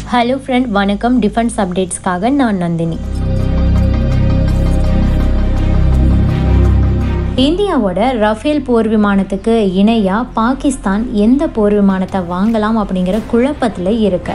hello friend வணக்கம் defence அப்டேட்ஸ்க்காக நான் நந்தினி இந்தியாவோட ரஃபேல் போர் விமானத்துக்கு இணையாக பாகிஸ்தான் எந்த போர் விமானத்தை வாங்கலாம் அப்படிங்கிற குழப்பத்தில் இருக்கு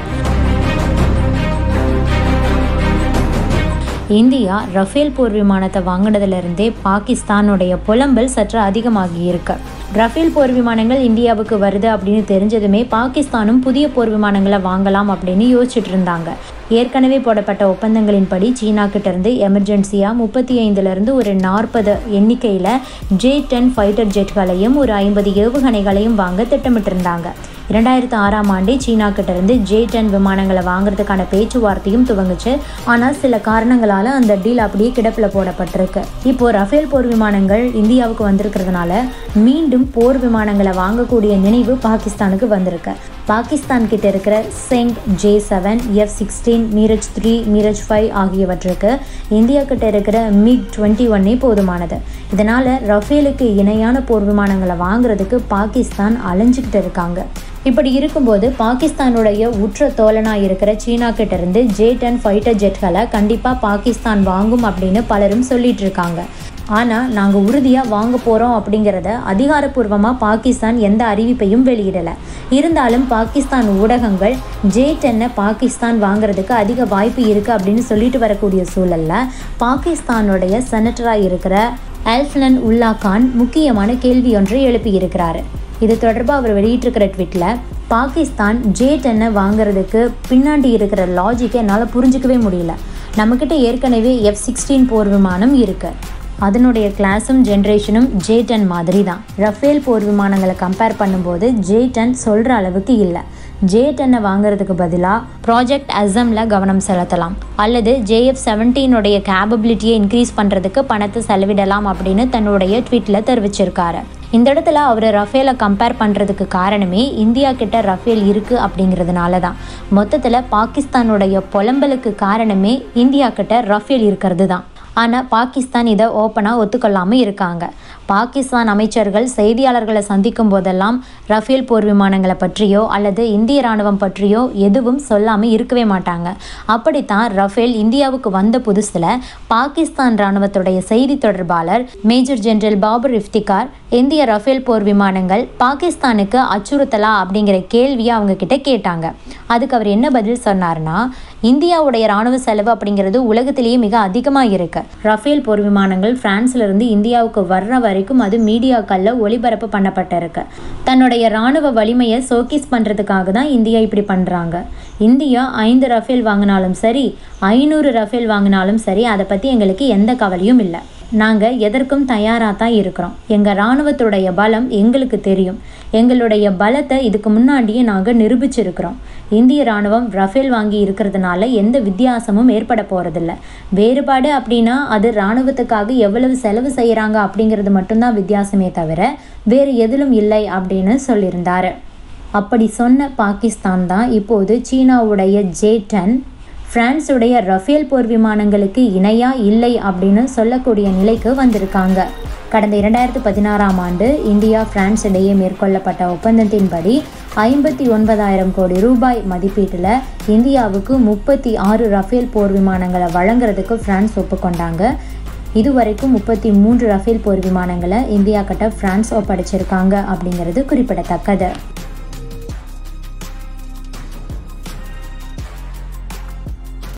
இந்தியா ரஃபேல் போர் விமானத்தை வாங்கினதுலேருந்தே பாகிஸ்தானுடைய புலம்பல் சற்று அதிகமாகி இருக்கு ரஃபேல் போர் விமானங்கள் இந்தியாவுக்கு வருது அப்படின்னு தெரிஞ்சதுமே பாகிஸ்தானும் புதிய போர் விமானங்களை வாங்கலாம் அப்படின்னு யோசிச்சுட்டு இருந்தாங்க ஏற்கனவே போடப்பட்ட ஒப்பந்தங்களின்படி சீனா கிட்ட இருந்து எமர்ஜென்சியாக முப்பத்தி ஐந்துலேருந்து ஒரு நாற்பது எண்ணிக்கையில் ஜே டென் ஃபைட்டர் ஜெட்களையும் ஒரு ஐம்பது ஏவுகணைகளையும் வாங்க திட்டமிட்டிருந்தாங்க இரண்டாயிரத்து ஆறாம் ஆண்டே சீனா கிட்ட இருந்து ஜே டென் விமானங்களை வாங்குறதுக்கான பேச்சுவார்த்தையும் துவங்குச்சு ஆனால் சில காரணங்களால் அந்த டீல் அப்படியே கிடப்பில் போடப்பட்டிருக்கு இப்போ ரஃபேல் போர் விமானங்கள் இந்தியாவுக்கு வந்திருக்கிறதுனால மீண்டும் போர் விமானங்களை வாங்கக்கூடிய நினைவு பாகிஸ்தானுக்கு வந்திருக்கு பாகிஸ்தான் கிட்ட இருக்கிற Cheng J seven F sixteen Mirage three Mirage five ஆகியவற்றுக்கு இந்தியா கிட்ட இருக்கிற மிக் டுவெண்ட்டி ஒன்னே போதுமானது இதனால் ரஃபேலுக்கு இணையான போர் விமானங்களை வாங்குறதுக்கு பாகிஸ்தான் அலைஞ்சிக்கிட்டு இருக்காங்க இப்படி இருக்கும்போது பாகிஸ்தானுடைய உற்ற தோழனாக இருக்கிற சீனா கிட்ட இருந்து ஜே டென் ஃபைட்டர் ஜெட்களை கண்டிப்பாக பாகிஸ்தான் வாங்கும் அப்படின்னு பலரும் சொல்லிட்டு இருக்காங்க ஆனால் நாங்கள் உறுதியாக வாங்க போகிறோம் அப்படிங்கிறத அதிகாரப்பூர்வமாக பாகிஸ்தான் எந்த அறிவிப்பையும் வெளியிடலை இருந்தாலும் பாகிஸ்தான் ஊடகங்கள் ஜே டென்னை பாகிஸ்தான் வாங்குறதுக்கு அதிக வாய்ப்பு இருக்குது அப்படின்னு சொல்லிட்டு வரக்கூடிய சூழலில் பாகிஸ்தானுடைய செனட்டராக இருக்கிற அல்ஃப்லன் உல்லா கான் முக்கியமான கேள்வி ஒன்றை எழுப்பியிருக்கிறாரு இது தொடர்பாக அவர் வெளியிட்டிருக்கிற ட்விட்டில் பாகிஸ்தான் ஜே டென்னை வாங்குறதுக்கு பின்னாடி இருக்கிற லாஜிக்கை என்னால் புரிஞ்சிக்கவே முடியல நம்மக்கிட்ட ஏற்கனவே எஃப் சிக்ஸ்டீன் போர் விமானம் இருக்குது அதனுடைய கிளாஸும் ஜென்ரேஷனும் ஜே டென் மாதிரி தான் ரஃபேல் போர் விமானங்களை கம்பேர் பண்ணும்போது ஜே டென் சொல்கிற அளவுக்கு இல்லை ஜே டென்னை வாங்குறதுக்கு பதிலாக ப்ராஜெக்ட் அசமில் கவனம் செலுத்தலாம் அல்லது ஜேஎஃப் செவன்டீனுடைய கேபபிலிட்டியை இன்க்ரீஸ் பண்ணுறதுக்கு பணத்தை செலவிடலாம் அப்படின்னு தன்னுடைய ட்வீட்டில் தெரிவிச்சிருக்காரு இந்த இடத்துல அவர் ரஃபேலை கம்பேர் பண்ணுறதுக்கு காரணமே இந்தியா கிட்ட ரஃபேல் இருக்குது அப்படிங்கிறதுனால தான் மொத்தத்தில் பாகிஸ்தானுடைய புலம்பலுக்கு காரணமே இந்தியா கிட்ட ரஃபேல் இருக்கிறது தான் ஆனால் பாகிஸ்தான் இதை ஓப்பனாக ஒத்துக்கொள்ளாமல் இருக்காங்க பாகிஸ்தான் அமைச்சர்கள் செய்தியாளர்களை சந்திக்கும் போதெல்லாம் ரஃபேல் போர் விமானங்களை பற்றியோ அல்லது இந்திய ராணுவம் பற்றியோ எதுவும் சொல்லாமல் இருக்கவே மாட்டாங்க அப்படித்தான் ரஃபேல் இந்தியாவுக்கு வந்த புதுசில் பாகிஸ்தான் ராணுவத்துடைய செய்தி தொடர்பாளர் மேஜர் ஜெனரல் பாபர் இஃப்திகார் இந்திய ரஃபேல் போர் விமானங்கள் பாகிஸ்தானுக்கு அச்சுறுத்தலா அப்படிங்கிற கேள்வியை அவங்க கிட்ட கேட்டாங்க அதுக்கு அவர் என்ன பதில் சொன்னார்னா இந்தியாவுடைய ராணுவ செலவு அப்படிங்கிறது உலகத்திலேயே மிக அதிகமாக இருக்கு ரஃபேல் போர் விமானங்கள் பிரான்ஸ்லேருந்து இந்தியாவுக்கு வர்ற வரைக்கும் அது மீடியாக்களில் ஒளிபரப்பு பண்ணப்பட்டிருக்கு தன்னுடைய ராணுவ வலிமையை சோக்கிஸ் பண்ணுறதுக்காக தான் இந்தியா இப்படி பண்ணுறாங்க இந்தியா ஐந்து ரஃபேல் வாங்கினாலும் சரி ஐநூறு ரஃபேல் வாங்கினாலும் சரி அதை பற்றி எங்களுக்கு எந்த கவலையும் இல்லை நாங்கள் எதற்கும் தயாராக தான் இருக்கிறோம் எங்கள் இராணுவத்துடைய பலம் எங்களுக்கு தெரியும் எங்களுடைய பலத்தை இதுக்கு முன்னாடியே நாங்கள் நிரூபிச்சிருக்கிறோம் இந்திய இராணுவம் ரஃபேல் வாங்கி இருக்கிறதுனால எந்த வித்தியாசமும் ஏற்பட போகிறதில்ல வேறுபாடு அப்படின்னா அது இராணுவத்துக்காக எவ்வளவு செலவு செய்கிறாங்க அப்படிங்கிறது மட்டும்தான் வித்தியாசமே தவிர வேறு எதிலும் இல்லை அப்படின்னு சொல்லியிருந்தார் அப்படி சொன்ன பாகிஸ்தான் தான் இப்போது சீனாவுடைய ஜே டென் பிரான்ஸுடைய ரஃபேல் போர் விமானங்களுக்கு இணையா இல்லை அப்படின்னு சொல்லக்கூடிய நிலைக்கு வந்திருக்காங்க கடந்த இரண்டாயிரத்து பதினாறாம் ஆண்டு இந்தியா பிரான்ஸ் இடையே மேற்கொள்ளப்பட்ட ஒப்பந்தத்தின்படி ஐம்பத்தி ஒன்பதாயிரம் கோடி ரூபாய் மதிப்பீட்டில் இந்தியாவுக்கு முப்பத்தி ஆறு ரஃபேல் போர் விமானங்களை வழங்குறதுக்கு பிரான்ஸ் ஒப்புக்கொண்டாங்க இதுவரைக்கும் முப்பத்தி மூன்று ரஃபேல் போர் விமானங்களை இந்தியா கிட்ட பிரான்ஸ் ஒப்படைச்சிருக்காங்க அப்படிங்கிறது குறிப்பிடத்தக்கது